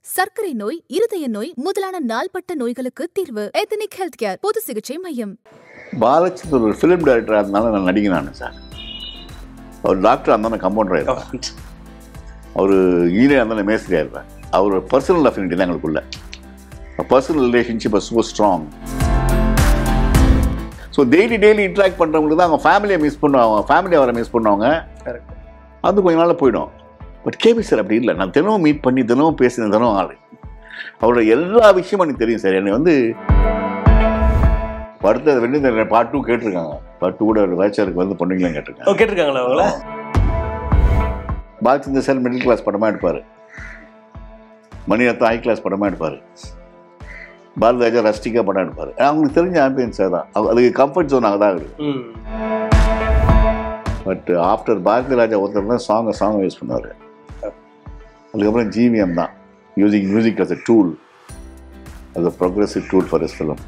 சர்க்கரை நோய் இருதய நோய் முதலான நாள்பட்ட நோய்களுக்கு தீர்வு எத்தனிக் ஹெல்த் கேர் பொது சிகிச்சை மையம் பாலச்சந்தர் ஒரு ஃபிலிம் டைரக்டராக இருந்தாலும் நான் நடிகனானு சார் அவர் டாக்டர் இருந்தாலும் கம்பவுண்டராக இருப்பார் அவர் ஈரே இருந்தாலும் மேஸ்திரியாக இருப்பார் அவர் பர்சனல் அஃபினிட்டி தான் எங்களுக்குள்ள personal relationship super strong so daily daily interact பண்ணுறவங்களுக்கு தான் அவங்க ஃபேமிலியை மிஸ் பண்ணுவாங்க ஃபேமிலி அவரை மிஸ் பண்ணுவாங்க Correct. அது கொஞ்ச நாள் போயிடும் பட் கேபி சார் அப்படி இல்லை நான் தினமும் மீட் பண்ணி தினமும் பேசினேன் தினமும் ஆள் அவரோட எல்லா விஷயமும் எனக்கு தெரியும் சார் என்னை வந்து அடுத்த வெள்ளி பார்ட் டூ கேட்டிருக்காங்க பார்ட் டூ கூட ஒரு வேச்சருக்கு வந்து பொண்ணுங்களாம் கேட்டிருக்காங்க ஓ கேட்டிருக்காங்களா அவங்கள பாலச்சந்தர் சார் மிடில் கிளாஸ் படமாக எடுப்பார் மணிரத்னம் ஹை கிளாஸ் படமாக எடுப்பார் பாரதிராஜா ரஸ்டிக்காக படம் எடுப்பார் அவங்களுக்கு தெரிஞ்ச ஆம்பியன்ஸாக தான் அது- அதுக்கு கம்ஃபர்ட் ஜோன் அங்கே தான் இருக்குது ம் பட் ஆஃப்டர் பாரதி ராஜா ஒருத்தர் தான் சாங்கை சாங் யூஸ் பண்ணார் அதுக்கப்புறம் ஜிவிஎம் தான் using music as a tool as a progressive tool for his film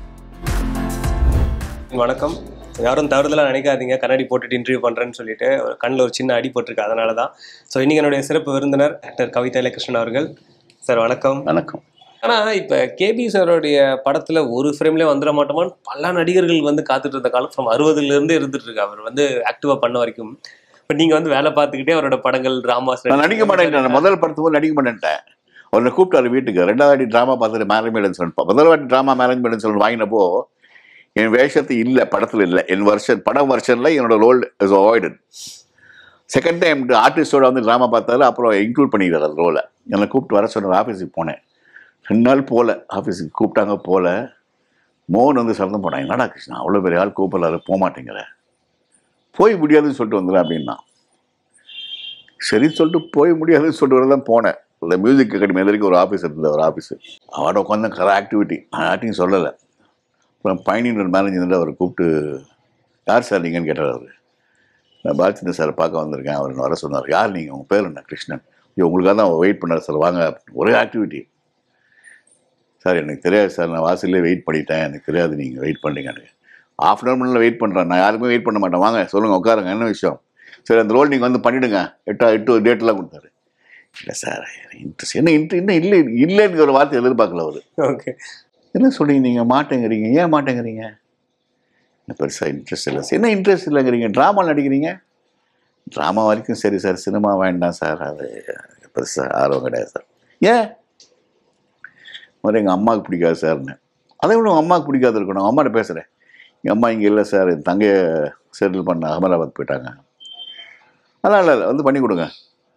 வணக்கம் யாரும் தவறுதலாக நினைக்காதீங்க கண்ணாடி போட்டுட்டு இன்டர்வியூ பண்ணுறேன்னு சொல்லிட்டு கண்ணில் ஒரு சின்ன அடி போட்டிருக்கு அதனால தான் ஸோ இன்னைக்கு என்னுடைய சிறப்பு விருந்தினர் டாக்டர் கவிதா இலகிருஷ்ணன் அவர்கள் சார் வணக்கம் வணக்கம் ஆனால் இப்போ கேபி சாரோடைய படத்தில் ஒரு ஃப்ரேம்லேயே வந்துட மாட்டோமான்னு பல நடிகர்கள் வந்து காத்துட்டு இருந்த காலம் ஃப்ரம் அறுபதுலேருந்து இருந்துட்டு இருக்கு அவர் வந்து ஆக்டிவாக பண்ண வரைக்கும் இப்போ நீங்கள் வந்து வேலை பார்த்துக்கிட்டே அவரோட படங்கள் ட்ராமாஸ் நான் நடிக்க மாட்டேன்ட்டேன் முதல் படத்துக்கு போது நடிக்க மாட்டேன்ட்டேன் அவரை கூப்பிட்டாரு வீட்டுக்கு ரெண்டாவது வாட்டி ட்ராமா பார்த்துட்டு மேனேஜ்மெண்ட் சொல்லணும் முதல் வாட்டி ட்ராமா மேனேஜ்மெண்ட் சொல்லணும் வாங்கினப்போ என் வேஷத்து இல்லை படத்தில் இல்லை என் வருஷன் படம் வருஷனில் என்னோட role is avoided second time ஆர்டிஸ்டோட வந்து ட்ராமா பார்த்தாரு அப்புறம் இன்க்ளூட் பண்ணிக்கிறார் அந்த ரோலை என்னை கூப்பிட்டு வர சொன்னார் ஆஃபீஸுக்கு போனேன் ரெண்டு நாள் போகல ஆஃபீஸுக்கு கூப்பிட்டாங்க போகல மோகன் வந்து சத்தம் போனாங்க என்னடா கிருஷ்ணா அவ்வளோ பெரிய ஆள் கூப்பிடலாரு போக மாட்டேங்கிற போய் முடியாதுன்னு சொல்லிட்டு வந்துடுறேன் அப்படின்னா சரின்னு சொல்லிட்டு போய் முடியாதுன்னு சொல்லிட்டு வர தான் போனேன் இந்த மியூசிக் அகாடமி எதிர்க்கு ஒரு ஆஃபீஸ் இருந்தது ஒரு ஆஃபீஸு அவட உட்காந்து கர ஆக்டிவிட்டி நான் ஆக்டிங் சொல்லலை அப்புறம் பயணியின் மேனேஜர் அவர் கூப்பிட்டு யார் சார் நீங்கன்னு கேட்டார் அவர் நான் பாலச்சந்திர சார் பார்க்க வந்திருக்கேன் அவர் வர சொன்னார் யார் நீங்கள் உங்கள் பேர் என்ன கிருஷ்ணன் ஐயோ உங்களுக்காக தான் வெயிட் பண்ணார் சார் வாங்க அப்படின்னு. ஒரே ஆக்டிவிட்டி சார் எனக்கு தெரியாது சார் நான் வாசல்லே வெயிட் பண்ணிட்டேன் எனக்கு தெரியாது நீங்கள் வெயிட் பண்ணுறீங்கன்னு ஆஃப் அன் ஹவர் வெயிட் பண்ணுறேன் நான் யாருக்குமே வெயிட் பண்ண மாட்டேன் வாங்க சொல்லுங்கள் உட்காருங்க என்ன விஷயம் சரி அந்த ரோல் நீங்கள் வந்து பண்ணிவிடுங்க எட்டா எட்டு டேட்டெல்லாம் கொடுத்தாரு இல்லை சார் இன்ட்ரெஸ்ட் என்ன இன்ட்ரெஸ்ட் இன்னும் இல்லை இல்லைன்னு ஒரு வார்த்தை எதிர்பார்க்கல அவர் ஓகே என்ன சொல்றீங்க நீங்கள் மாட்டேங்கிறீங்க ஏன் மாட்டேங்கிறீங்க என்ன பெருசாக இன்ட்ரெஸ்ட் இல்லை என்ன இன்ட்ரெஸ்ட் இல்லைங்கிறீங்க ட்ராமா நடிக்கிறீங்க ட்ராமா வரைக்கும் சரி சார் சினிமா வேண்டாம் சார் அது பெருசாக ஆர்வம் கிடையாது சார் ஏன் முதல்ல எங்கள் அம்மாவுக்கு பிடிக்காது சார்னு அதை விட உங்கள் அம்மாவுக்கு பிடிக்காது இருக்கணும் அம்மாட்ட பேசுகிறேன் எங்கள் அம்மா இங்கே இல்லை சார் என் தங்கையை செட்டில் பண்ண அகமதாபாத் போயிட்டாங்க அதெல்லாம் இல்லை இல்லை வந்து பண்ணி கொடுங்க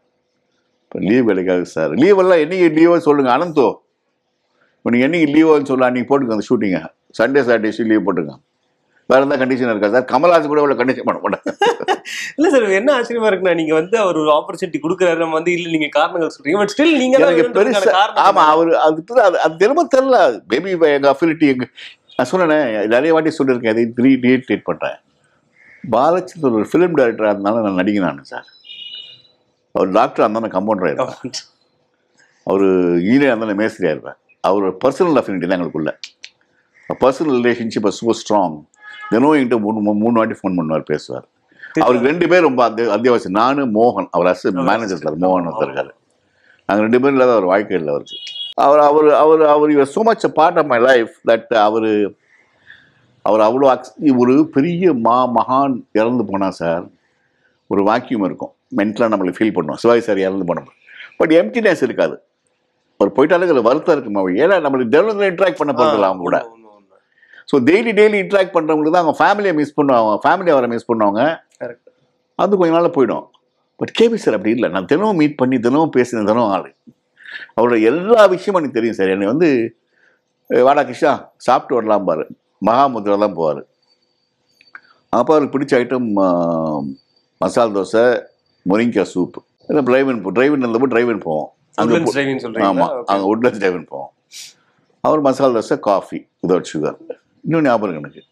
இப்போ லீவ் கிடைக்காது சார் லீவெல்லாம் என்னைக்கு லீவோ சொல்லுங்கள் அனந்தோ இப்போ நீங்கள் என்னைக்கு லீவோன்னு சொல்ல அன்றைக்கி போட்டுங்க அந்த ஷூட்டிங்கை சண்டே சாட்டர்டே லீவ் போட்டுங்க வேறு எந்த கண்டிஷன் இருக்கா சார் கமல்ஹாசன் கூட இவ்வளோ கண்டிஷன் பண்ண மாட்டேன் இல்ல சார் என்ன ஆச்சரியமா இருக்குன்னா நீங்க வந்து அவர் ஒரு ஆப்பர்ச்சுனிட்டி கொடுக்குறாரு நம்ம வந்து இல்ல நீங்க காரணங்கள் சொல்றீங்க பட் ஸ்டில் நீங்க தான் எனக்கு வேணுன்றதுக்கான பெருசா காரணம் ஆமா அவர் அது தெரியல, அது அது திரும்ப தெரில மேபி எங்கள் அஃபிலிட்டி எங்க நான் சொன்னேனே நிறைய வாட்டி சொல்லியிருக்கேன் அதை த்ரீ ரீட்ரேட் பண்ணுறேன் பாலச்சந்தர் ஒரு ஃபிலிம் டைரக்டராக இருந்தாலும் நான் நடிகனானு சார் அவர் டாக்டர் இருந்தாலும் கம்பவுண்டராக இருப்பார் அவர் ஈரே இருந்தாலும் மேஸ்திரியாக இருப்பார் அவர் பர்சனல் அஃபினிட்டி தான் எங்களுக்குள்ள பர்சனல் ரிலேஷன்ஷிப் சூப்பர் ஸ்ட்ராங் தினம் என்கிட்ட மூணு மூணு- மூணு வாட்டி ஃபோன் பண்ணுவார் பேசுவார் அவருக்கு ரெண்டு பேர் ரொம்ப அத்திய அத்தியாவசியம் நானும் மோகன் அவர் அஸ் மேனேஜர் இருக்கார் மோகன் ஒருத்தர் இருக்காரு நாங்கள் ரெண்டு பேரும் இல்லாத ஒரு வாழ்க்கை இல்லை அவருக்கு அவர் அவர் அவர் அவர் you so much a part of my life that அவர் அவர் அவ்வளோ அக்ஸ் ஒரு பெரிய மா மகான் இறந்து போனா சார் ஒரு வாக்கியம் இருக்கும் மென்டலாக நம்மளை ஃபீல் பண்ணுவோம் சிவாஜி சார் இறந்து போனோம் பட் எம்டினஸ் இருக்காது அவர் போயிட்டாலே அதில் வருத்தம் இருக்குமா ஏன்னா நம்மளுக்கு டெவலப்ல இன்ட்ராக்ட் பண்ண போகிறதில்ல அவங்க கூட ஸோ டெய்லி டெய்லி இன்ட்ராக்ட் பண்ணுறவங்களுக்கு தான் அவங்க ஃபேமிலியை மிஸ் பண்ணுவாங்க ஃபேமிலி அவரை மிஸ் பண்ணுவாங்க கரெக்ட் அது கொஞ்ச நாள் போயிடும் பட் கேபி சார் அப்படி இல்லை நான் தினமும் மீட் பண்ணி தினமும் பேசினேன் தினமும் ஆள் அவரோட எல்லா விஷயமும் எனக்கு தெரியும் சார் என்னை வந்து "ஏய், வாடா கிருஷ்ணா சாப்பிட்டு வரலாம் பாரு மகாமுத்ரா தான் போவார் அப்போ அவருக்கு பிடிச்ச ஐட்டம் மசால் தோசை முருங்கைக்காய் சூப் இல்லை டிரைவன் போ டிரைவன் இருந்தப்போ டிரைவன் போவோம் அங்கே Woodlands driving சொல்றீங்களா? ஆமாம் Okay. அங்கே உட்லஸ் டிரைவன் போவோம் அவர் மசால் தோசை காஃபி விதவுட் சுகர் இன்னும் ஞாபகம் இருக்கு எனக்கு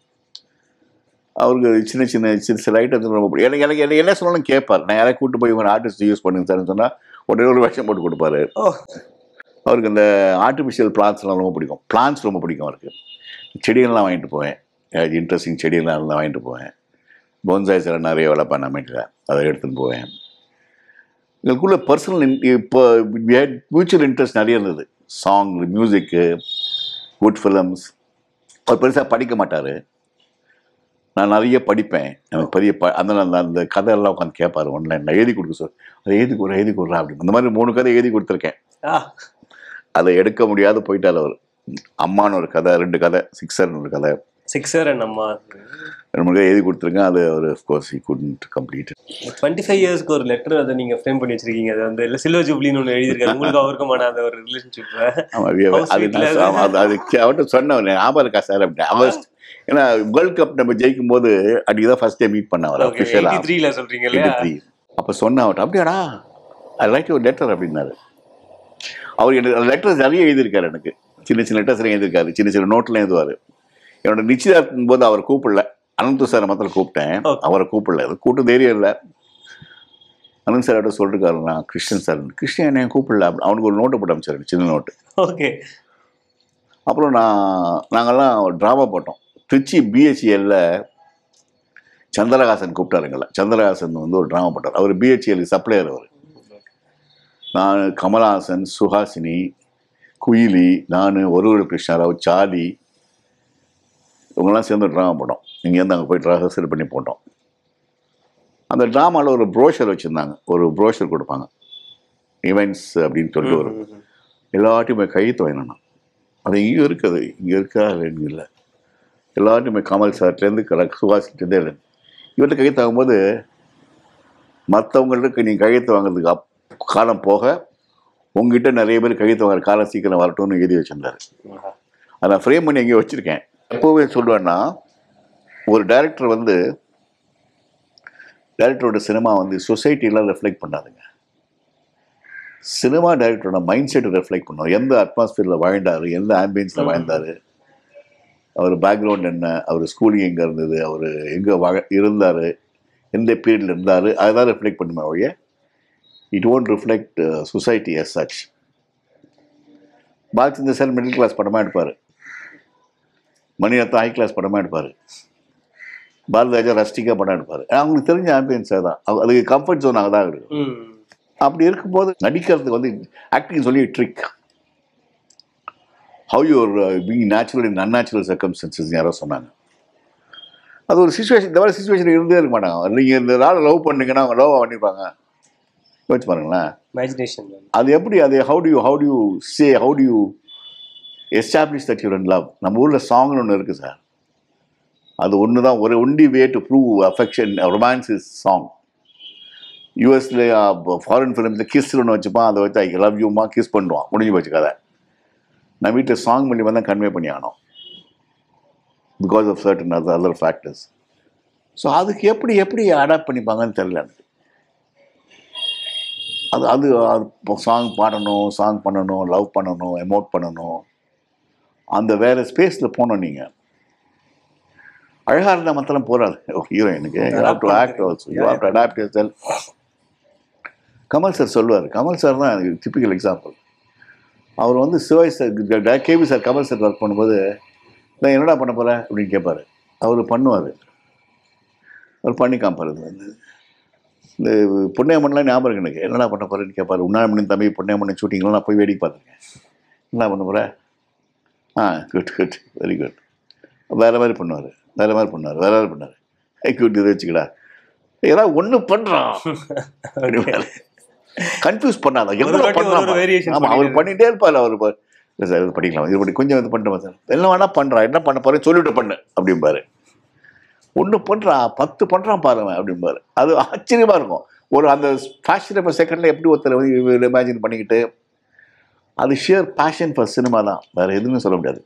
அவருக்கு சின்ன சின்ன சின்ன சில ஐட்டம்ஸ் ரொம்ப பிடிக்கும் எனக்கு எனக்கு எனக்கு என்ன சொன்னாலும் கேட்பார் நான் யாரையும் கூட்டு போய் இவங்க ஆர்டிஸ்ட் யூஸ் பண்ணுங்க சார்னு சொன்னால் உடனே ஒரு வேஷம் போட்டு கொடுப்பாரு ஓ அவருக்கு இந்த ஆர்டிஃபிஷியல் பிளான்ஸ்லாம் ரொம்ப பிடிக்கும் பிளான்ஸ் ரொம்ப பிடிக்கும் அவருக்கு செடிகள்லாம் வாங்கிட்டு போவேன் இன்ட்ரெஸ்டிங் செடியெல்லாம் இருந்தால் வாங்கிட்டு போவேன் போன்சாய் சில நிறைய வளர்ப்பேன் நான் வீட்டில் அதை எடுத்துன்னு போவேன் எங்களுக்குள்ள பர்சனல் இப்போ மியூச்சுவல் இன்ட்ரெஸ்ட் நிறைய இருந்தது சாங் மியூசிக்கு குட் ஃபிலிம்ஸ் அவர் பெருசாக படிக்க மாட்டார் நான் நிறைய படிப்பேன் எனக்கு பெரிய ப அந்த அந்த அந்த கதையெல்லாம் உட்காந்து கேட்பாரு ஒன்லைனில் எழுதி கொடுக்க சொல் அதை எழுதி கொடு எழுதி கொடுறா அப்படின்னு இந்த மாதிரி மூணு கதை எழுதி கொடுத்துருக்கேன் ஆ அதை எடுக்க முடியாத போயிட்டார் அவர் அம்மான்னு ஒரு கதை ரெண்டு கதை சிக்ஸர்னு ஒரு கதை சிக்ஸர் அண்ட் அம்மா ரெண்டு மூணு கதை எழுதி கொடுத்துருக்கேன் அது அவர் course he couldn't complete it twenty five இயர்ஸ்க்கு ஒரு லெட்டர் அதை நீங்க ஃப்ரேம் பண்ணி வச்சிருக்கீங்க அது வந்து இல்லை சில்வர் ஜூப்ளின்னு ஒன்று எழுதியிருக்காரு உங்களுக்கு அவருக்குமான அந்த ஒரு ரிலேஷன்ஷிப் ஆமா, we have- How அது sweet நான் இல்ல ஆமா, அது அது அவர்கிட்ட சொன்னேன் ஞாபகம் இருக்கா சார் அப்படின்னு அவர் ஏன்னா வேர்ல்ட் கப் நம்ம ஜெயிக்கும் போது அன்னைக்கு தான் ஃபர்ஸ்ட் டைம் மீட் பண்ண அவர் ஓகே அஃபிஷியலா எயிட்டி த்ரீல சொல்றீங்க இல்லையா அப்போ சொன்ன அவர்கிட்ட அப்படியாடா ஐ லைக் யுவர் லெட்டர் அப்படின்னாரு அவர் எனக்கு லெட்டர்ஸ் நிறைய எழுதியிருக்காரு எனக்கு சின்ன சின்ன லெட்டர்ஸ் எழுதியிருக்காரு சின்ன சின்ன நோட்லாம் எழுதுவார் என்னோட நிச்சயதார்த்தம் போது அவர் கூப்பிடல அனந்து சார் மாத்திரம் கூப்பிட்டேன் Okay. அவரை கூப்பிடல அது கூட்டம் தைரியம் இல்லை அனந்த் சார்கிட்ட சொல்லிருக்காரு நான் கிருஷ்ணன் சார் கிருஷ்ணன் என்னை கூப்பிடல அப்படி- அவனுக்கு ஒரு நோட்டு போட்டு அமைச்சாரு சின்ன நோட்டு ஓகே அப்புறம் நான் நாங்கெல்லாம் ட்ராமா போட்டோம் திருச்சி பிஹெச்எல்ல சந்திரஹாசன் கூப்பிட்டாருங்கள சந்திரஹாசன் வந்து ஒரு ட்ராமா போட்டார் அவர் பிஹெச்எல் சப்ளையர் அவர் நான் கமலஹாசன் சுஹாசினி குயிலி நான் ஒரு கிருஷ்ணாராவ் சாதி இவங்கெல்லாம் சேர்ந்து ட்ராமா போட்டோம் இங்கேருந்து அங்கே போய் ரிஹர்சல் பண்ணி போட்டோம் அந்த ட்ராமாவில் ஒரு ப்ரோஷர் வச்சுருந்தாங்க ஒரு ப்ரோஷர் கொடுப்பாங்க ஈவெண்ட்ஸ் அப்படின்னு சொல்லிட்டு ஒரு எல்லாட்டையுமே கையெழுத்து வாங்கினேன் அது இங்கேயும் இருக்குது இங்கே இருக்கா இல்லைன்னு இல்லை எல்லார்ட்டையுமே கமல் சார்லேருந்து சுகாசிட்டே இல்லை இவர்கிட்ட கையெழுத்து வாங்கும்போது மற்றவங்களுக்கு நீங்கள் கையெழுத்து வாங்குறதுக்கு அப் காலம் போக உங்ககிட்ட நிறைய பேர் கையெழுத்து வாங்குற காலம் சீக்கிரம் வரட்டும்னு எழுதி வச்சிருந்தாரு அதை நான் ஃப்ரேம் பண்ணி எங்கேயோ வச்சுருக்கேன் எப்போவே சொல்லுவேன்னா ஒரு டைரக்டர் வந்து டைரக்டரோட சினிமா வந்து சொசைட்டிலாம் ரெஃப்ளெக்ட் பண்ணாதுங்க சினிமா டைரக்டரோட மைண்ட் செட்டை ரெஃப்ளெக்ட் பண்ணும் எந்த அட்மாஸ்பியரில் வாழ்ந்தார் எந்த ஆம்பியன்ஸில் வாழ்ந்தார் அவர் பேக்ரவுண்ட் என்ன அவர் ஸ்கூலிங் எங்கே இருந்தது அவர் எங்கே வ இருந்தார் எந்த பீரியடில் இருந்தார் அதுதான் ரெஃப்ளெக்ட் பண்ணுமே ஒழிய it won't reflect society as such Balachander sir middle class படமாக எடுப்பார் மணிரத்னம் ஹை கிளாஸ் படமாக எடுப்பார் பாரதிராஜா ரஸ்டிக்காக படம் எடுப்பார் அவங்களுக்கு தெரிஞ்ச ஆம்பியன்ஸாக தான் அது- அதுக்கு கம்ஃபர்ட் ஜோன் அங்கே தான் இருக்குது ம் அப்படி இருக்கும்போது நடிக்கிறதுக்கு வந்து ஆக்டிங் சொல்லி trick how you're being natural in unnatural circumstances யாரோ சொன்னாங்க அது ஒரு சுச்சுவேஷன் இந்த மாதிரி சுச்சுவேஷன் இருந்தே இருக்க மாட்டாங்க நீங்கள் இந்த ஆளை லவ் பண்ணீங்கன்னா அவங்க லவ் பண்ணிப்பாங்க யோசிச்சு பாருங்களேன் இமேஜினேஷன் அது எப்படி அது how do you how do you say how do you establish that your love நம்ம ஊரில் சாங்னு ஒன்று இருக்குது சார் அது ஒன்று தான் ஒரு only way to prove affection romance is song யூஎஸ்ல ஃபாரின் ஃபிலிம்ஸில் கிஸ்னு ஒன்று வச்சுப்பான் அதை வச்சு ஐ லவ் யூமா கிஸ் பண்ணுவான் முடிஞ்சு போச்சு கதை நான் வீட்டில் சாங் பண்ணி தான் கன்வே பண்ணி ஆனோம் because of certain other other factors so அதுக்கு எப்படி எப்படி அடாப்ட் பண்ணிப்பாங்கன்னு தெரியல எனக்கு அது அது சாங் பாடணும் சாங் பண்ணணும் லவ் பண்ணணும் எமோட் பண்ணணும் அந்த வேற ஸ்பேஸில் போகணும் நீங்கள் அழகாக இருந்தால் மாத்திரம் போகாது ஹீரோயினுக்கு you have to act also you have to adapt yourself Kamal sir சொல்லுவார் கமல் சார் தான் டிப்பிக்கல் எக்ஸாம்பிள் அவர் வந்து Sivaji sir KB sir Kamal sir work பண்ணும்போது நான் என்னடா பண்ண போகிறேன் அப்படின்னு கேட்பாரு அவர் பண்ணுவார் அவர் பண்ணி காமிப்பார் இது வந்து இந்த பொன்னியம்மன்லாம் ஞாபகம் இருக்கு எனக்கு என்னடா பண்ண போகிறேன்னு கேட்பாரு உண்ணாமணின் தம்பி பொன்னியம்மன் ஷூட்டிங்லாம் நான் போய் வேடிக்கை பார்த்துருக்கேன் என்ன பண்ண போகிற ஆ குட் குட் வெரி குட் வேறு மாதிரி பண்ணுவார் வேறு மாதிரி பண்ணுவார் வேறு மாதிரி பண்ணார் குட் இதை வச்சுக்கடா ஏதாவது ஒன்று பண்ணுறான் கன்ஃபியூஸ் பண்ணாத எவ்வளோ வாட்டி ஒரு ஒரு பண்ணலாம் variation ஆமாம் அவர் பண்ணிட்டு பண்ணிட்டே இருப்பார் அவர் இப்போ இல்லை சார் இது பண்ணிக்கலாம் இது பண்ணி கொஞ்சம் இது பண்ணிட்டு சார் என்ன வேணா பண்ணுறான் என்ன பண்ண போறேன்னு சொல்லிட்டு பண்ணு அப்படிம்பாரு ஒன்று பண்ணுறான் பத்து பண்ணுறான் பாருங்க அப்படிம்பாரு அது ஆச்சரியமா இருக்கும் ஒரு அந்த ஃபேஷன் இப்போ செகண்டில் எப்படி ஒருத்தர் வந்து இமேஜின் பண்ணிக்கிட்டு அது ஷியர் பேஷன் ஃபார் சினிமா தான் வேற எதுவுமே சொல்ல முடியாது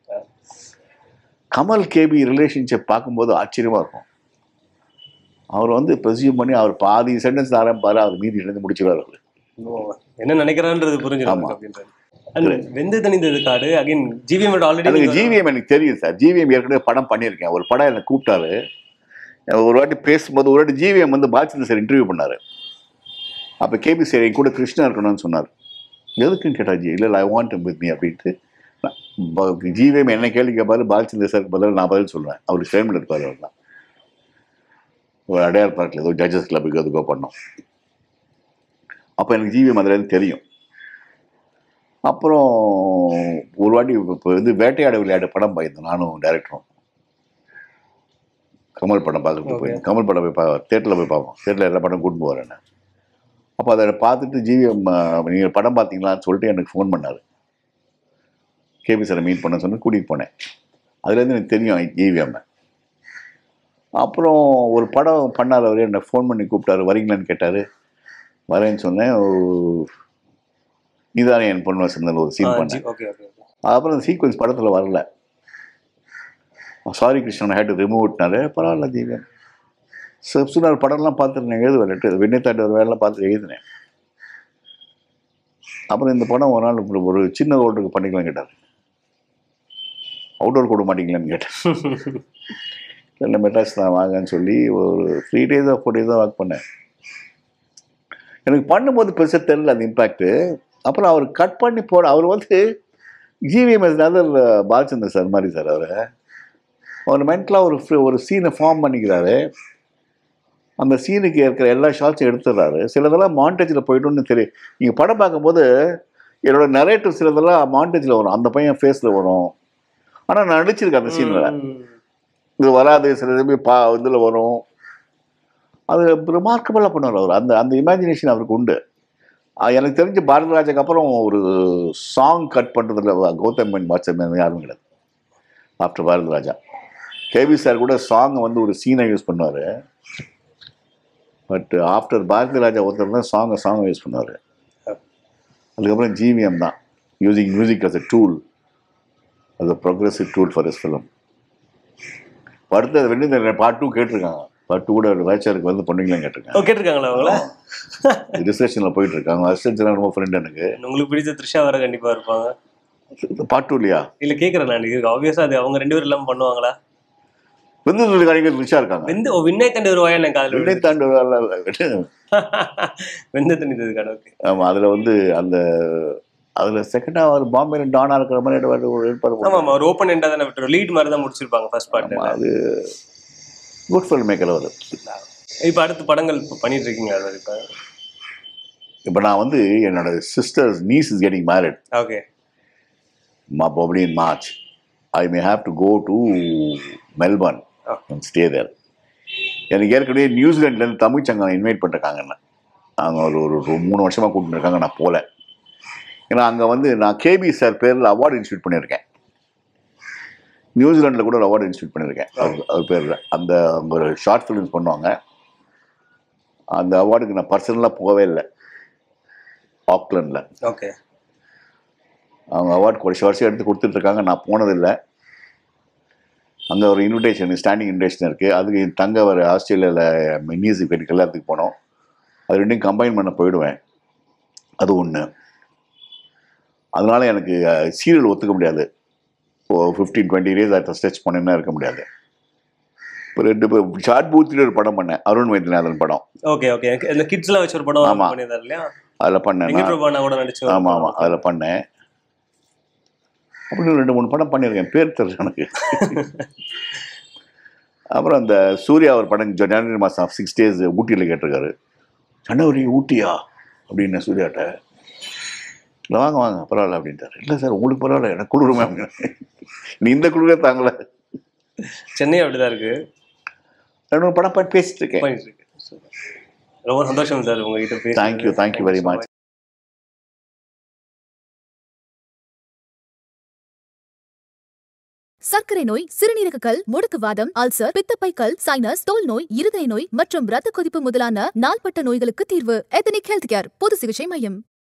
கமல் கேபி ரிலேஷன்ஷிப் பார்க்கும்போது ஆச்சரியமா இருக்கும் அவர் வந்து ப்ரெசியூம் பண்ணி அவர் பாதி சென்டென்ஸ் ஆரம்பிப்பாரு அவர் மீதி இழந்து முடிச்சுவார் அவர் என்ன நினைக்கிறான்றது புரிஞ்சிடும் ஆமா. அப்படின்றது and Vendhu Thanindhathu Kaadu again GVM எனக்கு ஆல்ரெடி ஜிவிஎம் எனக்கு தெரியும் சார் ஜிவிஎம் ஏற்கனவே படம் பண்ணியிருக்கேன் ஒரு படம் என்னை கூப்பிட்டாரு ஒரு வாட்டி பேசும்போது ஒரு வாட்டி ஜிவிஎம் வந்து பாலச்சந்திர சார் இன்டர்வியூ பண்ணாரு அப்போ கேபி சார் என் கூட கிருஷ்ணா இருக்கணும்னு சொன்னார் எதுக்குன்னு கேட்டா ஜி இல்லை ஐ வாண்ட் வித் மீ அப்படின்ட்டு ஜிவிஎம் என்ன கேள்வி கேட்பாரு பாலச்சந்திர சாருக்கு பதில் நான் பதில் சொல்லுவேன் அவர் ஃபேமில் இருப்பார் அவர் தான் ஒரு அடையார் பார்க்கில் ஏதோ ஜட்ஜஸ் கிளப்புக்கு எதுக்கோ பண்ணோம் அப்போ எனக்கு ஜிவிஎம் அதுலேருந்து தெரியும் அப்புறம் ஒரு வாட்டி இப்போ வந்து வேட்டையாட விளையாடு படம் போயிருந்தேன் நானும் டேரக்டரும் கமல் படம் பார்க்கறதுக்கு Okay. போயிருந்தேன் கமல் படம் போய் பா தேட்டரில் போய் பார்ப்போம் தேட்டரில் எல்லா படம் கூட்டு போகிறேன் நான் அப்போ அதை பார்த்துட்டு ஜிவிஎம் நீங்கள் படம் பார்த்தீங்களான்னு சொல்லிட்டு எனக்கு ஃபோன் பண்ணார் கேபி சாரை மீட் பண்ண சொன்னு கூட்டிகிட்டு போனேன் அதுலேருந்து எனக்கு தெரியும் ஜிவிஎம் அப்புறம் ஒரு படம் பண்ணார் அவர் என்னை ஃபோன் பண்ணி கூப்பிட்டாரு வரீங்களான்னு கேட்டார் வரேன்னு சொன்னேன் நீதானே என் பொண்ணு வசந்தன் ஒரு சீன் பண்ணேன் ஓகே ஓகே ஓகே அப்புறம் அந்த சீக்வன்ஸ் படத்தில் வரல சாரி கிருஷ்ணன் ஹேட் ரிமூவ் விட்டினாரு பரவாயில்ல ஜீவன் சப்சுனார் படம்லாம் பார்த்துருந்தேன் எழுதுவேன் லெட்டர் வெண்ணத்தாண்டு ஒரு வேலைலாம் பார்த்து எழுதினேன் அப்புறம் இந்த படம் ஒரு நாள் இப்படி ஒரு சின்ன ரோட்டுக்கு பண்ணிக்கலாம் கேட்டார் அவுட்டோர் கூட மாட்டீங்களான்னு கேட்டேன் இல்லை மெட்ராஸ் தான் வாங்கன்னு சொல்லி ஒரு த்ரீ டேஸாக ஃபோர் டேஸாக ஒர்க் பண்ணேன் எனக்கு பண்ணும்போது பெருசாக தெரியல அந்த இம்பேக்ட்டு அப்புறம் அவர் கட் பண்ணி போட அவர் வந்து ஜிவிஎம்எஸ் அதர் பாலச்சந்தர் சார் மாதிரி சார் அவர் அவர் மென்டலாக ஒரு fr- ஒரு சீனை ஃபார்ம் பண்ணிக்கிறாரு அந்த சீனுக்கு இருக்கிற எல்லா ஷாட்ஸும் எடுத்துடுறாரு சிலதெல்லாம் மாண்டேஜில் போய்ட்டுன்னு தெரியும் நீங்கள் படம் பார்க்கும்போது என்னோட நரேட்டிவ் சிலதெல்லாம் மாண்டேஜில் வரும் அந்த பையன் ஃபேஸில் வரும் ஆனால் நான் நடிச்சிருக்கேன் அந்த சீனில் ம். இது வராது சில இது பா இதில் வரும் அது ரிமார்க்கபுளாக பண்ணுவார் அவர் அந்த அந்த இமேஜினேஷன் அவருக்கு உண்டு அஹ் எனக்கு தெரிஞ்சு பாரதிராஜாக்கு அப்புறம் ஒரு சாங் கட் பண்ணுறதுல கௌதம் மேன் வாட்ஸ்அப் யாரும் கிடையாது ஆஃப்டர் பாரதிராஜா கேபி சார் கூட சாங் வந்து ஒரு சீனை யூஸ் பண்ணுவார் பட் ஆஃப்டர் பாரதிராஜா ஒருத்தர் தான் சாங்கை சாங்கை யூஸ் பண்ணுவார் அதுக்கப்புறம் ஜிவிஎம் தான் using music as a tool as a progressive tool for his film அடுத்தது வந்து இந்த பார்ட் டூ கேட்டிருக்காங்க பார்ட் டூ கூட வேச்சருக்கு வந்து பொண்ணுங்களாம் ஓ கேட்டிருக்காங்க கேட்டிருக்காங்களா அவங்கள ரிசர்ஷனில் போயிட்டு இருக்காங்க அசிஸ்டன்ட் ரொம்ப ஃப்ரெண்ட் எனக்கு உங்களுக்கு பிடிச்ச த்ரிஷா வர கண்டிப்பா இருப்பாங்க பார்ட் டூ இல்லையா இல்ல கேக்குறேன் நான் இது ஆப்வியஸா அது அவங்க ரெண்டு பேரும் இல்லாம பண்ணுவாங்களா விந்து கணிகள் ரிச்சா இருக்காங்க வெந்து ஓ விண்ணை தண்டி வருவாயா எனக்கு காதல் விண்ணை தாண்டு வெந்த தண்ணி ததுக்கான ஓகே ஆமாம் அதில் வந்து அந்த அதில் செகண்டாக அவர் பாம்பேல டானா இருக்கிற மாதிரி ஏதாவது ஒரு ஏற்பாடு ஆமா பண்ணுவாங்க. ஆமா ஒரு ஓப்பன் எண்டா தானே விட்டுரும் லீட் மாதிரி தான் முடிச்சிருப்பாங்க ஃபர்ஸ்ட் பார்ட் ஆமா, அது குட் ஃபில்ம் மேக்கர் அவர் இப்ப அடுத்த படங்கள் இப்ப பண்ணிட்டு இருக்கீங்க அது இப்ப இப்போ நான் வந்து என்னோட sister's niece is getting married okay ma probably in March. I may have to go to Melbourne Oh. and stay there. எனக்கு ஏற்கனவே நியூசிலாண்ட்லேருந்து தமிழ் சங்கம் இன்வைட் பண்ணிருக்காங்க என்ன அவங்க ஒரு ஒரு ஒரு மூணு வருஷமாக கூப்பிட்டு இருக்காங்க நான் போகல ஏன்னா அங்கே வந்து நான் கேபி சார் பேரில் அவார்டு இன்ஸ்டியூட் பண்ணியிருக்கேன் நியூசிலாண்டில் கூட ஒரு அவார்டு இன்ஸ்டியூட் பண்ணியிருக்கேன் அவர் அவர் பேரில் அந்த அவங்க ஒரு ஷார்ட் ஃபிலிம்ஸ் பண்ணுவாங்க அந்த அவார்டுக்கு நான் பர்சனலாக போகவே இல்லை ஆக்லண்டில் ஓகே அவங்க அவார்டு வருஷம் வருஷம் எடுத்து கொடுத்துட்டு இருக்காங்க நான் போனதில்லை அங்கே ஒரு இன்விடேஷன் ஸ்டாண்டிங் இன்விடேஷன் இருக்குது அதுக்கு என் தங்க வர ஆஸ்திரேலியாவில் மியூசிக் பெரிய கல்யாணத்துக்கு போனோம் அது ரெண்டையும் கம்பைன் பண்ண போயிடுவேன் அது ஒன்று அதனால எனக்கு சீரியல் ஒத்துக்க முடியாது இப்போ ஃபிஃப்டீன் டுவெண்ட்டி டேஸ் அதை ஸ்ட்ரெச் பண்ணேன்னா இருக்க முடியாது இப்போ ரெண்டு ஷார்ட் பூத்தில் ஒரு படம் பண்ணேன் அருண் வைத்தியநாதன் படம் ஓகே ஓகே இந்த கிட்ஸ்லாம் வச்ச ஒரு படம் ஆமா. பண்ணியிருந்தாரு இல்லையா அதில் பண்ணேன் வெங்கட் பிரபானா கூட நடிச்சு ஒரு ஆமாம் படம். ஆமாம் அதில் பண்ணேன் அப்படின்னு ரெண்டு மூணு படம் பண்ணியிருக்கேன் பேர் தெரியல எனக்கு அப்புறம் அந்த சூர்யா ஒரு படம் ஜ- ஜனவரி மாதம் சிக்ஸ் டேஸ் ஊட்டியில் கேட்டிருக்காரு ஜனவரி ஊட்டியா அப்படின்னு சூர்யாட்ட இல்லை வாங்க வாங்க பரவாயில்ல அப்படின்ட்டாரு இல்லை சார் உங்களுக்கு பரவாயில்ல எனக்கு குளிருமே அப்படின்னு நீ இந்த குளிரே தாங்கல சென்னை அப்படிதான் இருக்கு ரெண்டு மூணு படம் பண்ணி பேசிட்டு இருக்கேன் பண்ணிட்டு இருக்கு Super. ரொம்ப சந்தோஷம் சார் உங்ககிட்ட பேசி Thank you, thank you very much. சர்க்கரை நோய் சிறுநீரக கல் முடக்குவாதம் அல்சர் பித்தப்பை கல் சைனஸ் தோல் நோய் இருதய நோய் மற்றும் இரத்த கொதிப்பு முதலான நாள்பட்ட நோய்களுக்கு தீர்வு எத்தனிக் ஹெல்த் கேர் பொது சிகிச்சை மையம்